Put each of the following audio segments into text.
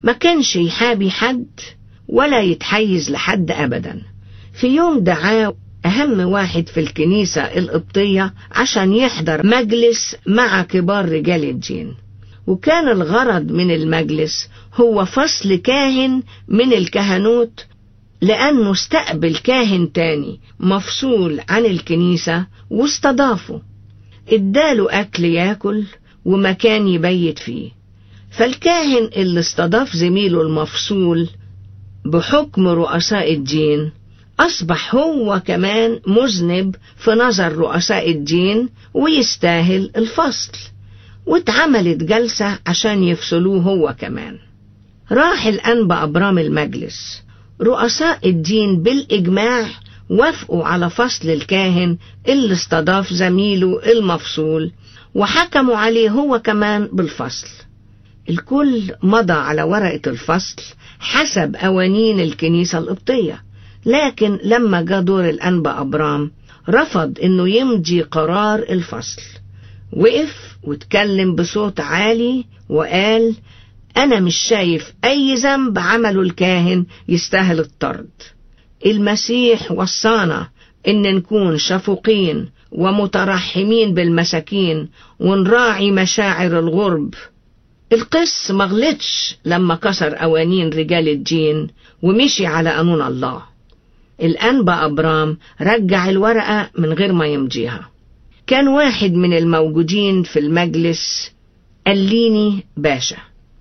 ما كانش يحابي حد ولا يتحيز لحد أبدا في يوم دعاه أهم واحد في الكنيسة القبطية عشان يحضر مجلس مع كبار رجال الدين وكان الغرض من المجلس هو فصل كاهن من الكهنوت لأنه استقبل كاهن تاني مفصول عن الكنيسة واستضافه اداله أكل ياكل ومكان يبيت فيه فالكاهن اللي استضاف زميله المفصول بحكم رؤساء الدين أصبح هو كمان مذنب في نظر رؤساء الدين ويستاهل الفصل واتعملت جلسة عشان يفصلوه هو كمان راح الأنبا أبرام المجلس رؤساء الدين بالإجماع وافقوا على فصل الكاهن اللي استضاف زميله المفصول وحكموا عليه هو كمان بالفصل الكل مضى على ورقة الفصل حسب قوانين الكنيسة القبطية لكن لما جاء دور الأنبا أبرام رفض إنه يمضي قرار الفصل وقف واتكلم بصوت عالي وقال أنا مش شايف أي ذنب عمله الكاهن يستاهل الطرد المسيح وصانا إن نكون شفوقين ومترحمين بالمساكين ونراعي مشاعر الغرب القس مغلطش لما كسر قوانين رجال الدين ومشي على قانون الله الأنبا أبرام رجع الورقة من غير ما يمضيها كان واحد من الموجودين في المجلس قاليني باشا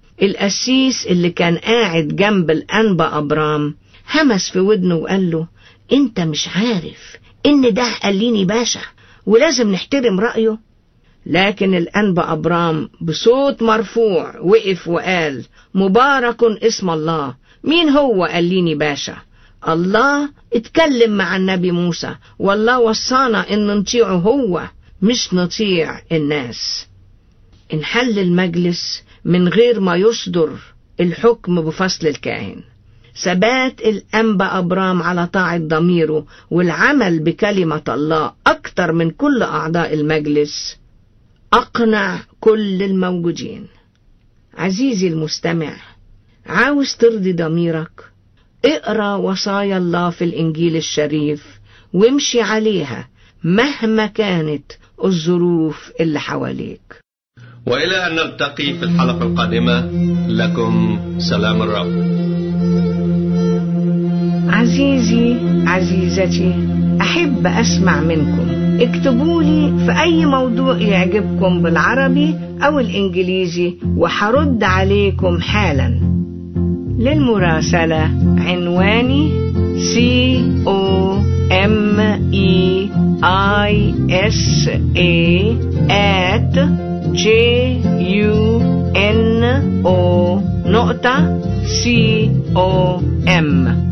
القسيس اللي كان قاعد جنب الأنبا أبرام همس في ودنه وقال له انت مش عارف ان ده قاليني باشا ولازم نحترم رأيه لكن الأنبا أبرام بصوت مرفوع وقف وقال مبارك اسم الله مين هو قاليني باشا الله اتكلم مع النبي موسى والله وصانا ان نطيعه هو مش نطيع الناس انحل المجلس من غير ما يصدر الحكم بفصل الكاهن ثبات الأنبا أبرام على طاعة ضميره والعمل بكلمة الله أكتر من كل أعضاء المجلس أقنع كل الموجودين عزيزي المستمع عاوز ترضي ضميرك اقرا وصايا الله في الإنجيل الشريف وامشي عليها مهما كانت الظروف اللي حواليك وإلى أن نلتقي في الحلقة القادمة لكم سلام الرب عزيزي عزيزتي أحب أسمع منكم اكتبوا لي في أي موضوع يعجبكم بالعربي أو الإنجليزي وحرد عليكم حالا للمراسلة عنواني C O M E I S A at J U N O نقطة C O M